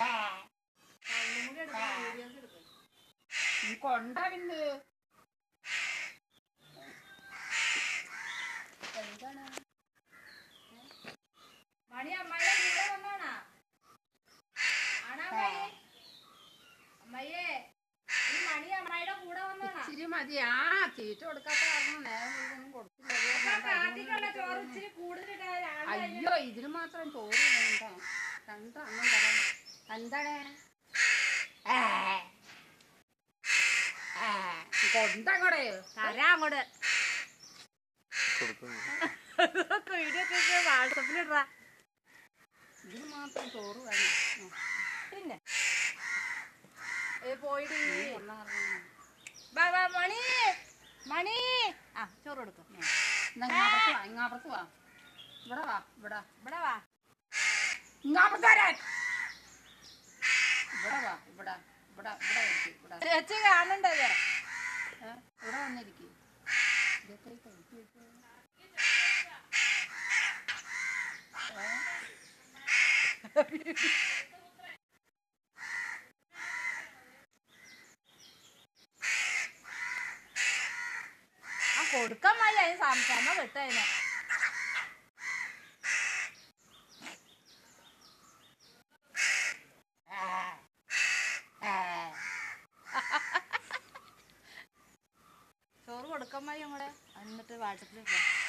നീ കൊണ്ടാവിണ്ട് എന്താണ് മണി അമ്മായി കൂടെ വന്നാണാ ആണാ അമ്മായി അമ്മയ്യേ ഈ മണി അമ്മായിയുടെ കൂടെ വന്നാണാ ഇച്ചിരി മതി ആ തീറ്റ കൊടുക്കാത്ത കാരണം നേരം മുഴുവനും കൊടുത്തില്ല അത് കാരണം കാട്ടിക്കുള്ള ചോറ് ഇച്ചിരി കൂടുതലിട്ടാ രാവിലെ അയ്യോ ഇതിന് മാത്രം ചോറ് വേണ്ട രണ്ടെണ്ണം തരാം എന്താണ് ഏ. ഏ. കൊണ്ടങ്ങോടെ തരാ അങ്ങോട്ട് വീഡിയോ ഒക്കെ വാട്സപ്പിലിടാ ഇതിന് മാത്രം ചോറ് വേണം ഉം. പിന്നെ ഏ പോയിടി നീ കൊണ്ട കാരണം. വാ വാ മണി മണി ആ ചോറ് കൊടുക്കും എന്നാ ഇങ്ങാപ്പുറത്ത് വാ ഇങ്ങാപ്പുറത്ത് വാ ഇവിടെ വാ ഇവിടെ ഇവിടെ വാ ഇങ്ങാപ്പുറത്ത് വരാൻ ഇവിടെ വാ ഇവിടെ ഇവിടെ ഇവിടെ ഇരിക്ക്, ഇവിടെ ചേച്ചി കാണണ്ടത് ഏ, ഇവിടെ വന്നിരിക്കും ഇതൊക്കെ കഴിച്ചു ആ കൊടുക്കാൻ മതി അതിന് സംശയമ വിട്ടതിന് ചോറ് കൊടുക്കാൻ മതി അങ്ങോട്ട് എന്നിട്ട് വാട്സപ്പിൽ